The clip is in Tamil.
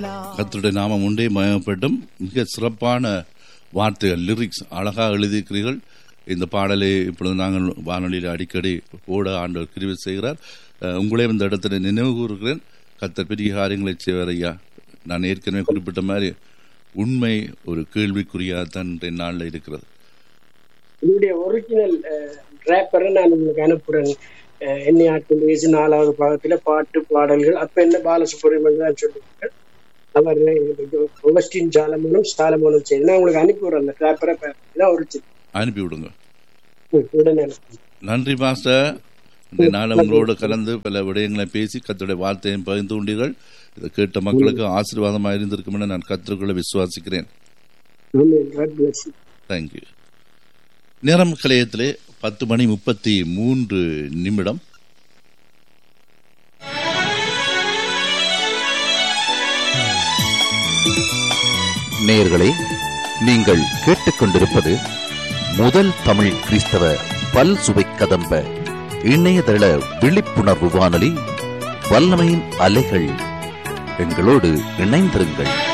கர்த்தருடைய நாமம் உண்டே மயப்பட்டும் மிக சிறப்பான வார்த்தைகள் லிரிக்ஸ் அழகாக எழுதியிருக்கிறீர்கள் இந்த பாடலை இப்பொழுது நாங்கள் வானொலியில் அடிக்கடி ஓட ஆண்டவர் கிரிவு செய்கிறார் அஹ், உங்களையும் இந்த இடத்துல நினைவு கூறுகிறேன் கர்த்தர் பெரிய காரியங்களை செய்வார் ஐயா நான் ஏற்கனவே குறிப்பிட்ட மாதிரி உண்மை ஒரு கேள்விக்குறியாக தான் இன்றைய நாளில் இருக்கிறது என்னுடைய ஒரிஜினல் ரேப்பரை நான் உங்களுக்கு அனுப்புறேன் அஹ், என்னை ஆட்கள் வயசு நாலாவது பாகத்துல பாட்டு பாடல்கள் அப்ப என்ன பாலசுப்ரமணியம் தான் சொல்லுவாங்க அவர் ஒவஸ்டின் ஜாலமோனும் சாலமோனும் சரி நான் உங்களுக்கு அனுப்பிவிடுறேன் அந்த ரேப்பரை தான் ஒரிஜினல் அனுப்பி விடுங்க உடனே அனுப்புறேன். நன்றி மாஸ்டர் இந்த நாள் உங்களோடு கலந்து பல விடயங்களை பேசி கத்தருடைய வார்த்தையும் பகிர்ந்து கொண்டீர்கள் இதை கேட்ட மக்களுக்கு ஆசீர்வாதமாக இருந்திருக்கும் என நான் கத்திற்குள்ள விசுவாசிக்கிறேன் Amen. God bless you. Thank you நேரம் கலையத்திலே பத்து மணி முப்பத்தி மூன்று நிமிடம் நேயர்களே நீங்கள் கேட்டுக்கொண்டிருப்பது முதல் தமிழ் கிறிஸ்தவ பல் சுவை கதம்ப இணையதள விழிப்புணர்வு வானொலி வல்லமையின் அலைகள் எங்களோடு இணைந்திருங்கள்